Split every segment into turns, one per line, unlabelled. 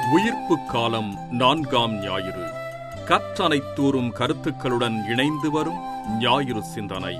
உயிர்ப்பு காலம் நான்காம் ஞாயிறு கற்றனை தூறும் கருத்துக்களுடன் இணைந்து வரும் ஞாயிறு சிந்தனை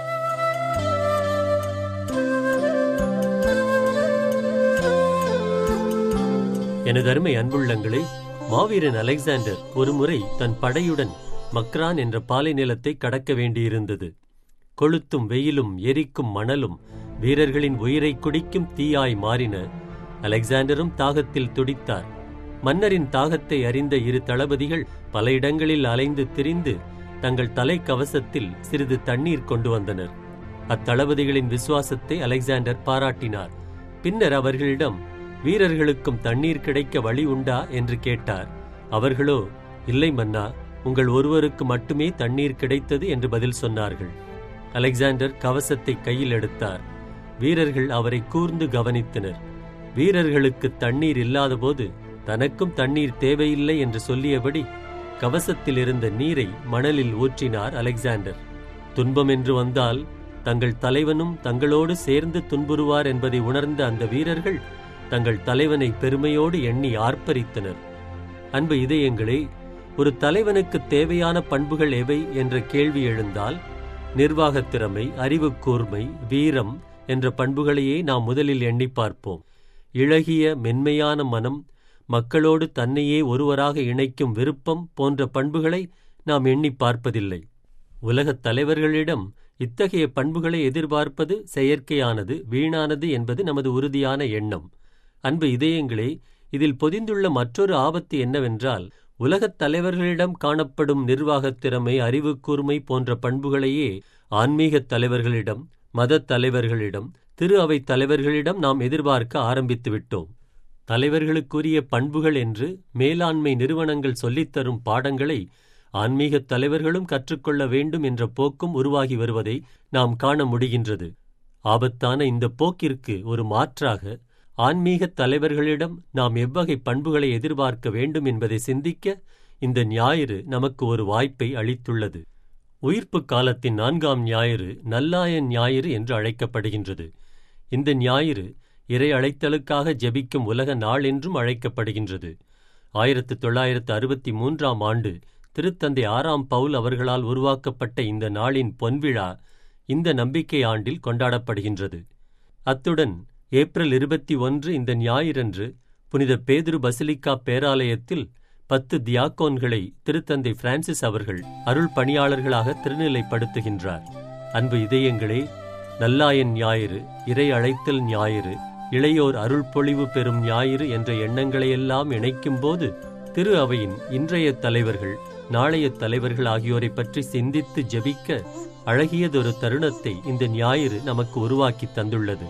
எனது அருமை அன்புள்ளங்களே மாவீரன் அலெக்சாண்டர் ஒருமுறை தன் படையுடன் மக்ரான் என்ற பாலை நிலத்தை கடக்க வேண்டியிருந்தது கொளுத்தும் வெயிலும் எரிக்கும் மணலும் வீரர்களின் உயிரை குடிக்கும் தீயாய் மாறின அலெக்சாண்டரும் தாகத்தில் துடித்தார் மன்னரின் தாகத்தை அறிந்த இரு தளபதிகள் பல இடங்களில் அலைந்து திரிந்து தங்கள் தலைக்கவசத்தில் சிறிது தண்ணீர் கொண்டு வந்தனர் அத்தளபதிகளின் விசுவாசத்தை அலெக்சாண்டர் பாராட்டினார் பின்னர் அவர்களிடம் வீரர்களுக்கும் தண்ணீர் கிடைக்க வழி உண்டா என்று கேட்டார் அவர்களோ இல்லை மன்னா உங்கள் ஒருவருக்கு மட்டுமே தண்ணீர் கிடைத்தது என்று பதில் சொன்னார்கள் அலெக்சாண்டர் கவசத்தை கையில் எடுத்தார் வீரர்கள் அவரை கூர்ந்து கவனித்தனர் வீரர்களுக்கு தண்ணீர் இல்லாதபோது தனக்கும் தண்ணீர் தேவையில்லை என்று சொல்லியபடி கவசத்தில் இருந்த நீரை மணலில் ஊற்றினார் அலெக்சாண்டர் துன்பம் என்று வந்தால் தங்கள் தலைவனும் தங்களோடு சேர்ந்து துன்புறுவார் என்பதை உணர்ந்த அந்த வீரர்கள் தங்கள் தலைவனை பெருமையோடு எண்ணி ஆர்ப்பரித்தனர் அன்பு இதயங்களே ஒரு தலைவனுக்கு தேவையான பண்புகள் எவை என்ற கேள்வி எழுந்தால் நிர்வாகத் திறமை அறிவு கூர்மை வீரம் என்ற பண்புகளையே நாம் முதலில் எண்ணி பார்ப்போம் இழகிய மென்மையான மனம் மக்களோடு தன்னையே ஒருவராக இணைக்கும் விருப்பம் போன்ற பண்புகளை நாம் எண்ணி பார்ப்பதில்லை உலகத் தலைவர்களிடம் இத்தகைய பண்புகளை எதிர்பார்ப்பது செயற்கையானது வீணானது என்பது நமது உறுதியான எண்ணம் அன்பு இதயங்களே இதில் பொதிந்துள்ள மற்றொரு ஆபத்து என்னவென்றால் உலகத் தலைவர்களிடம் காணப்படும் நிர்வாகத் திறமை அறிவு கூர்மை போன்ற பண்புகளையே ஆன்மீகத் தலைவர்களிடம் மதத் தலைவர்களிடம் திரு அவை தலைவர்களிடம் நாம் எதிர்பார்க்க ஆரம்பித்து விட்டோம் தலைவர்களுக்குரிய பண்புகள் என்று மேலாண்மை நிறுவனங்கள் சொல்லித்தரும் பாடங்களை ஆன்மீகத் தலைவர்களும் கற்றுக்கொள்ள வேண்டும் என்ற போக்கும் உருவாகி வருவதை நாம் காண முடிகின்றது ஆபத்தான இந்த போக்கிற்கு ஒரு மாற்றாக ஆன்மீகத் தலைவர்களிடம் நாம் எவ்வகை பண்புகளை எதிர்பார்க்க வேண்டும் என்பதை சிந்திக்க இந்த ஞாயிறு நமக்கு ஒரு வாய்ப்பை அளித்துள்ளது உயிர்ப்பு காலத்தின் நான்காம் ஞாயிறு நல்லாயன் ஞாயிறு என்று அழைக்கப்படுகின்றது இந்த ஞாயிறு இறை அழைத்தலுக்காக ஜெபிக்கும் உலக நாள் என்றும் அழைக்கப்படுகின்றது ஆயிரத்து தொள்ளாயிரத்து அறுபத்தி மூன்றாம் ஆண்டு திருத்தந்தை ஆறாம் பவுல் அவர்களால் உருவாக்கப்பட்ட இந்த நாளின் பொன்விழா இந்த நம்பிக்கை ஆண்டில் கொண்டாடப்படுகின்றது அத்துடன் ஏப்ரல் இருபத்தி ஒன்று இந்த ஞாயிறன்று புனித பேதுரு பசிலிக்கா பேராலயத்தில் பத்து தியாக்கோன்களை திருத்தந்தை பிரான்சிஸ் அவர்கள் அருள் பணியாளர்களாக திருநிலைப்படுத்துகின்றார் அன்பு இதயங்களே நல்லாயன் ஞாயிறு இறை அழைத்தல் ஞாயிறு இளையோர் அருள் பொழிவு பெறும் ஞாயிறு என்ற எண்ணங்களையெல்லாம் இணைக்கும்போது திரு அவையின் இன்றைய தலைவர்கள் நாளைய தலைவர்கள் ஆகியோரை பற்றி சிந்தித்து ஜெபிக்க அழகியதொரு தருணத்தை இந்த ஞாயிறு நமக்கு உருவாக்கி தந்துள்ளது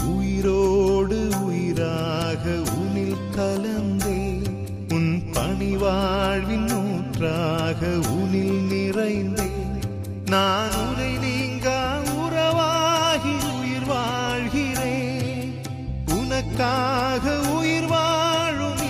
உயிரோடு உயிராக உனில் கலந்தே உன் பணிவாழ்வின் நூற்றாக உனில் நிறைந்தே நான் உனை நீங்கா உறவாகி உயிர் வாழ்கிறேன் உனக்காக உயிர் வாழும்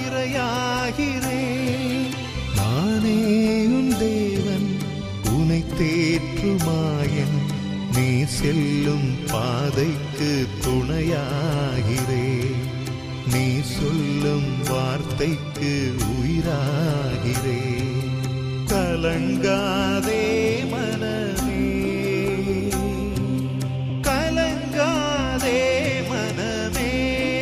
இரையாகிறேன் நானே உன் தேவன் உனை தேற்றுமாயன் நீ செல்லும் பாதைக்கு துணையாகிறே நீ சொல்லும் வார்த்தைக்கு உயிராகிறே கலங்காதே மனமே கலங்காதே மனமே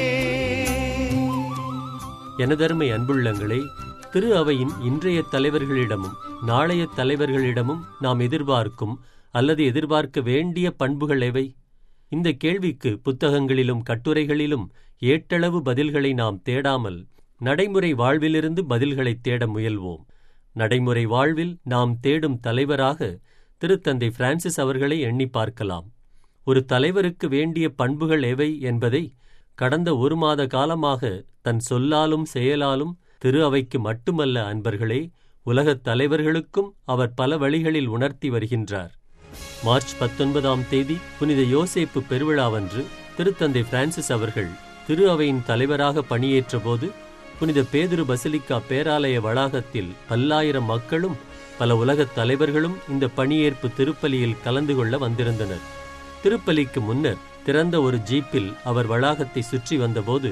எனதருமை அன்புள்ளங்களே திரு அவையின் இன்றைய தலைவர்களிடமும் நாளைய தலைவர்களிடமும் நாம் எதிர்பார்க்கும் அல்லது எதிர்பார்க்க வேண்டிய பண்புகள் எவை இந்த கேள்விக்கு புத்தகங்களிலும் கட்டுரைகளிலும் ஏட்டளவு பதில்களை நாம் தேடாமல் நடைமுறை வாழ்விலிருந்து பதில்களை தேட முயல்வோம் நடைமுறை வாழ்வில் நாம் தேடும் தலைவராக திருத்தந்தை பிரான்சிஸ் அவர்களை எண்ணி பார்க்கலாம் ஒரு தலைவருக்கு வேண்டிய பண்புகள் எவை என்பதை கடந்த ஒரு மாத காலமாக தன் சொல்லாலும் செயலாலும் திரு அவைக்கு மட்டுமல்ல அன்பர்களே உலகத் தலைவர்களுக்கும் அவர் பல வழிகளில் உணர்த்தி வருகின்றார் மார்ச் பத்தொன்பதாம் தேதி புனித யோசேப்பு பெருவிழாவன்று திருத்தந்தை பிரான்சிஸ் அவர்கள் திரு அவையின் தலைவராக பணியேற்றபோது புனித பேதுரு பசிலிக்கா பேராலய வளாகத்தில் பல்லாயிரம் மக்களும் பல உலகத் தலைவர்களும் இந்த பணியேற்பு திருப்பலியில் கலந்து கொள்ள வந்திருந்தனர் திருப்பலிக்கு முன்னர் திறந்த ஒரு ஜீப்பில் அவர் வளாகத்தை சுற்றி வந்தபோது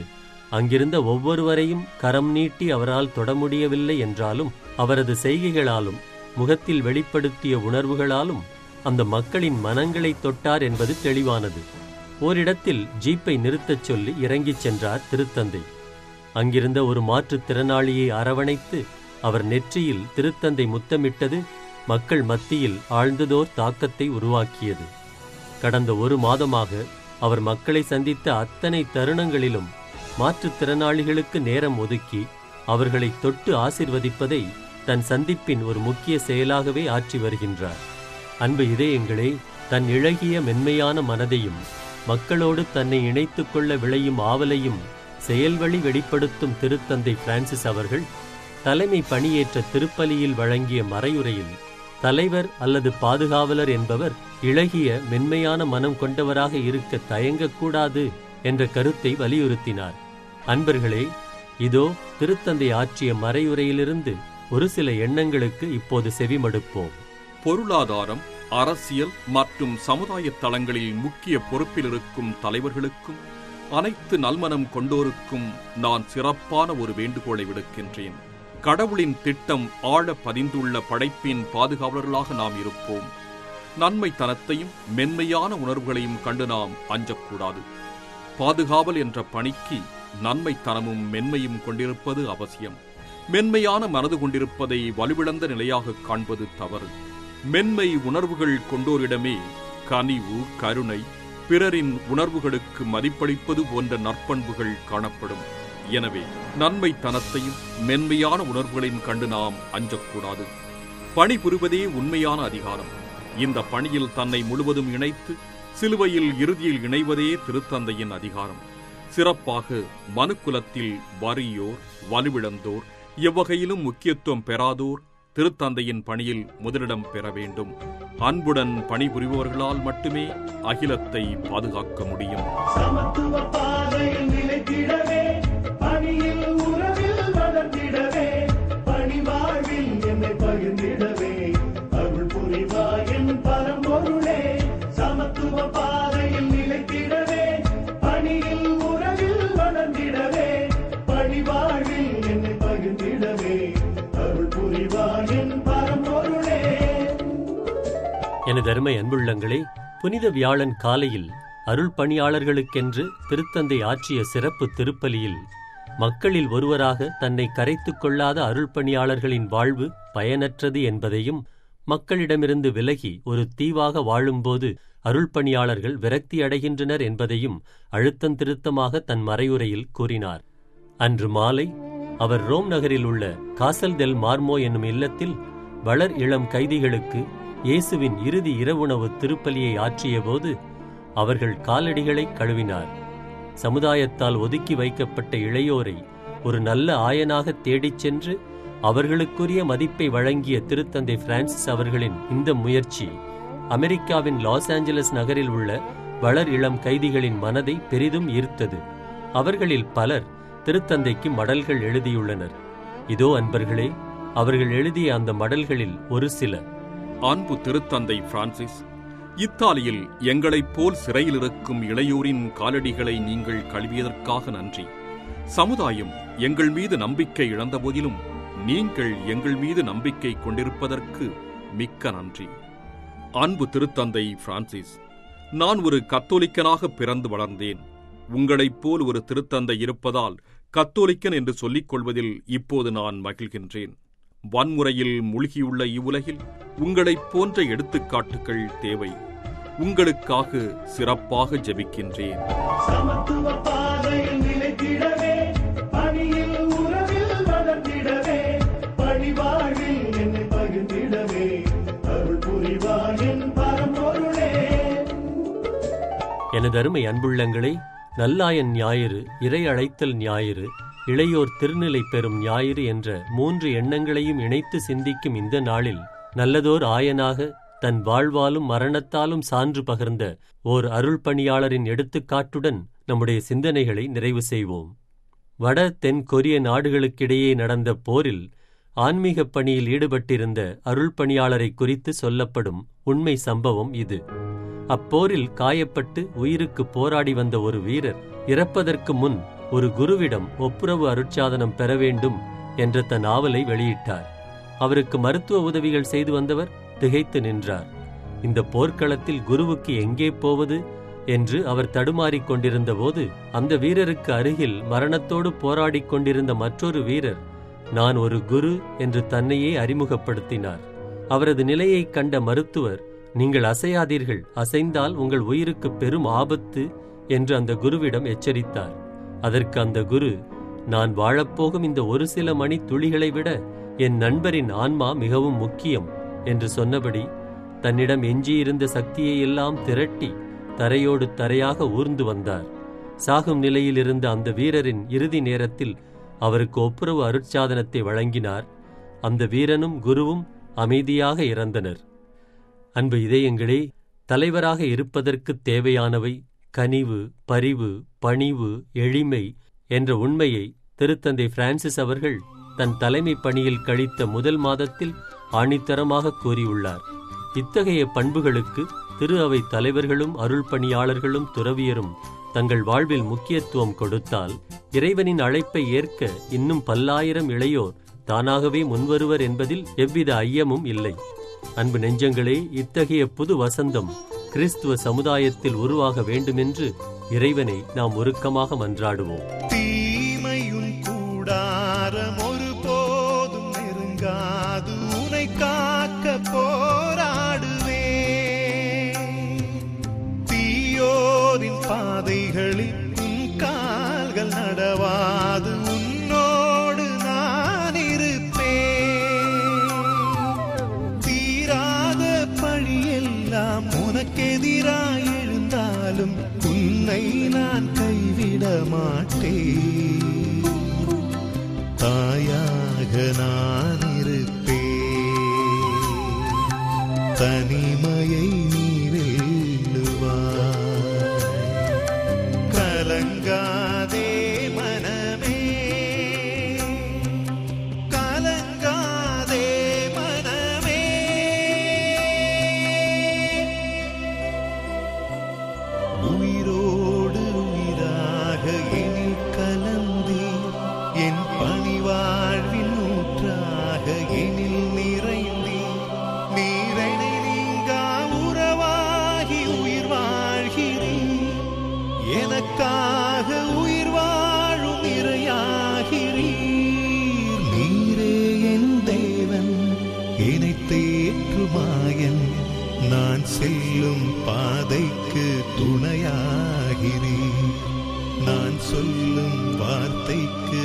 அங்கிருந்த ஒவ்வொருவரையும் கரம் நீட்டி அவரால் தொட முடியவில்லை என்றாலும் அவரது செய்கைகளாலும் முகத்தில் வெளிப்படுத்திய உணர்வுகளாலும் அந்த மக்களின் மனங்களை தொட்டார் என்பது தெளிவானது ஓரிடத்தில் ஜீப்பை நிறுத்தச் சொல்லி இறங்கிச் சென்றார் திருத்தந்தை அங்கிருந்த ஒரு மாற்றுத் திறனாளியை அரவணைத்து அவர் நெற்றியில் திருத்தந்தை முத்தமிட்டது மக்கள் மத்தியில் ஆழ்ந்ததோர் தாக்கத்தை உருவாக்கியது கடந்த ஒரு மாதமாக அவர் மக்களை சந்தித்த அத்தனை தருணங்களிலும் மாற்றுத்திறனாளிகளுக்கு நேரம் ஒதுக்கி அவர்களை தொட்டு ஆசிர்வதிப்பதை தன் சந்திப்பின் ஒரு முக்கிய செயலாகவே ஆற்றி வருகின்றார் அன்பு இதயங்களே தன் இழகிய மென்மையான மனதையும் மக்களோடு தன்னை இணைத்துக் கொள்ள விளையும் ஆவலையும் செயல்வழி வெளிப்படுத்தும் திருத்தந்தை பிரான்சிஸ் அவர்கள் தலைமை பணியேற்ற திருப்பலியில் வழங்கிய மறையுரையில் தலைவர் அல்லது பாதுகாவலர் என்பவர் இளகிய மென்மையான மனம் கொண்டவராக இருக்க தயங்கக்கூடாது என்ற கருத்தை வலியுறுத்தினார் அன்பர்களே இதோ திருத்தந்தை ஆற்றிய மறையுரையிலிருந்து ஒரு சில எண்ணங்களுக்கு இப்போது செவிமடுப்போம்
பொருளாதாரம் அரசியல் மற்றும் சமுதாய தளங்களில் முக்கிய பொறுப்பில் இருக்கும் தலைவர்களுக்கும் அனைத்து நல்மனம் கொண்டோருக்கும் நான் சிறப்பான ஒரு வேண்டுகோளை விடுக்கின்றேன் கடவுளின் திட்டம் ஆழ பதிந்துள்ள படைப்பின் பாதுகாவலர்களாக நாம் இருப்போம் நன்மைத்தனத்தையும் மென்மையான உணர்வுகளையும் கண்டு நாம் அஞ்சக்கூடாது பாதுகாவல் என்ற பணிக்கு நன்மைத்தனமும் மென்மையும் கொண்டிருப்பது அவசியம் மென்மையான மனது கொண்டிருப்பதை வலுவிழந்த நிலையாக காண்பது தவறு மென்மை உணர்வுகள் கொண்டோரிடமே கனிவு கருணை பிறரின் உணர்வுகளுக்கு மதிப்பளிப்பது போன்ற நற்பண்புகள் காணப்படும் எனவே நன்மைத்தனத்தையும் மென்மையான உணர்வுகளையும் கண்டு நாம் அஞ்சக்கூடாது பணிபுரிவதே உண்மையான அதிகாரம் இந்த பணியில் தன்னை முழுவதும் இணைத்து சிலுவையில் இறுதியில் இணைவதே திருத்தந்தையின் அதிகாரம் சிறப்பாக மனுக்குலத்தில் வறியோர் வலுவிழந்தோர் எவ்வகையிலும் முக்கியத்துவம் பெறாதோர் திருத்தந்தையின் பணியில் முதலிடம் பெற வேண்டும் அன்புடன் பணிபுரிபவர்களால் மட்டுமே அகிலத்தை பாதுகாக்க முடியும்
சமத்துவ பாதையில் நிலைத்திடவே பணியில் உறவில் வளர்ந்திடவே பணி வாழ்வில் என்னை பகிர்ந்திடவே அருள் புரிவாயின் பரம்பொருளே சமத்துவ பாதையில் நிலைத்திடவே பணியில் உறவில் வளர்ந்திடவே பணி வாழ்வில் என்னை பகிர்ந்திடவே அருள் புரிவாயின் பரம்பொருளே
எனது அருமை அன்புள்ளங்களே புனித வியாழன் காலையில் அருள் பணியாளர்களுக்கென்று திருத்தந்தை ஆற்றிய சிறப்பு திருப்பலியில் மக்களில் ஒருவராக தன்னை கரைத்துக் கொள்ளாத அருள் பணியாளர்களின் வாழ்வு பயனற்றது என்பதையும் மக்களிடமிருந்து விலகி ஒரு தீவாக வாழும்போது அருள் பணியாளர்கள் விரக்தி அடைகின்றனர் என்பதையும் அழுத்தந்திருத்தமாக தன் மறையுரையில் கூறினார் அன்று மாலை அவர் ரோம் நகரில் உள்ள காசல் டெல் மார்மோ என்னும் இல்லத்தில் வளர் இளம் கைதிகளுக்கு இயேசுவின் இறுதி இரவுணவு திருப்பலியை ஆற்றியபோது அவர்கள் காலடிகளை கழுவினார் சமுதாயத்தால் ஒதுக்கி வைக்கப்பட்ட இளையோரை ஒரு நல்ல ஆயனாக தேடிச் சென்று அவர்களுக்குரிய மதிப்பை வழங்கிய திருத்தந்தை பிரான்சிஸ் அவர்களின் இந்த முயற்சி அமெரிக்காவின் லாஸ் ஏஞ்சலஸ் நகரில் உள்ள வளர் இளம் கைதிகளின் மனதை பெரிதும் ஈர்த்தது அவர்களில் பலர் திருத்தந்தைக்கு மடல்கள் எழுதியுள்ளனர் இதோ அன்பர்களே அவர்கள் எழுதிய அந்த மடல்களில் ஒரு சில
அன்பு திருத்தந்தை பிரான்சிஸ் இத்தாலியில் எங்களைப் போல் சிறையில் இருக்கும் இளையோரின் காலடிகளை நீங்கள் கழுவியதற்காக நன்றி சமுதாயம் எங்கள் மீது நம்பிக்கை இழந்த போதிலும் நீங்கள் எங்கள் மீது நம்பிக்கை கொண்டிருப்பதற்கு மிக்க நன்றி அன்பு திருத்தந்தை பிரான்சிஸ் நான் ஒரு கத்தோலிக்கனாக பிறந்து வளர்ந்தேன் உங்களைப் போல் ஒரு திருத்தந்தை இருப்பதால் கத்தோலிக்கன் என்று சொல்லிக் கொள்வதில் இப்போது நான் மகிழ்கின்றேன் வன்முறையில் மூழ்கியுள்ள இவ்வுலகில் உங்களைப் போன்ற எடுத்துக்காட்டுகள் தேவை உங்களுக்காக சிறப்பாக ஜெபிக்கின்றேன்
சமத்துவ பாதையில் நிலைத்திடவே பணியில் உறவில் வளர்ந்திடவே பணி வாழ்வில் என்னை பகிர்ந்திடவே அருள் புரிவாயின் பரம்பொருளே
எனது அருமை அன்புள்ளங்களே நல்லாயன் ஞாயிறு இறை அழைத்தல் ஞாயிறு இளையோர் திருநிலை பெறும் ஞாயிறு என்ற மூன்று எண்ணங்களையும் இணைத்து சிந்திக்கும் இந்த நாளில் நல்லதோர் ஆயனாக தன் வாழ்வாலும் மரணத்தாலும் சான்று பகர்ந்த ஓர் அருள் பணியாளரின் எடுத்துக்காட்டுடன் நம்முடைய சிந்தனைகளை நிறைவு செய்வோம் வட தென் கொரிய நாடுகளுக்கிடையே நடந்த போரில் ஆன்மீகப் பணியில் ஈடுபட்டிருந்த அருள் பணியாளரை குறித்து சொல்லப்படும் உண்மை சம்பவம் இது அப்போரில் காயப்பட்டு உயிருக்கு போராடி வந்த ஒரு வீரர் இறப்பதற்கு முன் ஒரு குருவிடம் ஒப்புரவு அருட்சாதனம் பெற வேண்டும் என்ற தன் ஆவலை வெளியிட்டார் அவருக்கு மருத்துவ உதவிகள் செய்து வந்தவர் திகைத்து நின்றார் இந்த போர்க்களத்தில் குருவுக்கு எங்கே போவது என்று அவர் தடுமாறிக் கொண்டிருந்த போது அந்த வீரருக்கு அருகில் மரணத்தோடு போராடிக் கொண்டிருந்த மற்றொரு வீரர் நான் ஒரு குரு என்று தன்னையே அறிமுகப்படுத்தினார் அவரது நிலையைக் கண்ட மருத்துவர் நீங்கள் அசையாதீர்கள் அசைந்தால் உங்கள் உயிருக்கு பெரும் ஆபத்து என்று அந்த குருவிடம் எச்சரித்தார் அதற்கு அந்த குரு நான் வாழப்போகும் இந்த ஒரு சில மணி துளிகளை விட என் நண்பரின் ஆன்மா மிகவும் முக்கியம் என்று சொன்னபடி தன்னிடம் எஞ்சியிருந்த சக்தியை எல்லாம் திரட்டி தரையோடு தரையாக ஊர்ந்து வந்தார் சாகும் நிலையில் இருந்த அந்த வீரரின் இறுதி நேரத்தில் அவருக்கு ஒப்புரவு அருட்சாதனத்தை வழங்கினார் அந்த வீரனும் குருவும் அமைதியாக இறந்தனர் அன்பு இதயங்களே தலைவராக இருப்பதற்கு தேவையானவை கனிவு பரிவு பணிவு எளிமை என்ற உண்மையை திருத்தந்தை பிரான்சிஸ் அவர்கள் தன் தலைமை பணியில் கழித்த முதல் மாதத்தில் ஆணித்தரமாக கூறியுள்ளார் இத்தகைய பண்புகளுக்கு திரு அவை தலைவர்களும் அருள் பணியாளர்களும் துறவியரும் தங்கள் வாழ்வில் முக்கியத்துவம் கொடுத்தால் இறைவனின் அழைப்பை ஏற்க இன்னும் பல்லாயிரம் இளையோர் தானாகவே முன்வருவர் என்பதில் எவ்வித ஐயமும் இல்லை அன்பு நெஞ்சங்களே இத்தகைய புது வசந்தம் கிறிஸ்துவ சமுதாயத்தில் உருவாக வேண்டுமென்று இறைவனை நாம் உருக்கமாக மன்றாடுவோம்
தீமையும் கூடாரம் ஒரு போதும் நெருங்காது உனை காக்க போராடுவே தீயோரின் பாதைகளில் உன் கால்கள் நடவாது உன்னோடு நான் இருப்பேன் தீராத பழியெல்லாம் உனக்கெதிராய் எழுந்தாலும் உன்னை நான் கைவிட மாட்டேன் தாயாக நான் இருப்பேன் தனிமையை நீ வெல்லுவாய் கலங்காதே மனமே கலங்காதே மனமே உயிரோடு உயிராக எனில் கலந்தே என் பணிவாழ்வின் ஊற்றாக எனில் நிறைந்தே நீரணை நீங்கா உறவாகி உயிர் வாழ்கிறேன் எனக்காக உயிர் வாழும் இறையாகிறீர் நீரே என் தேவன் என்னை தேற்றுமாயன் நான் செல்லும் பாதைக்கு துணையாகிறீர் நான் சொல்லும் வார்த்தைக்கு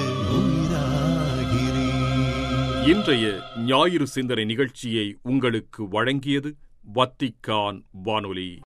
உயிராகிறீர்
இன்றைய ஞாயிறு சிந்தனை நிகழ்ச்சியை உங்களுக்கு வழங்கியது வத்திக்கான் வானொலி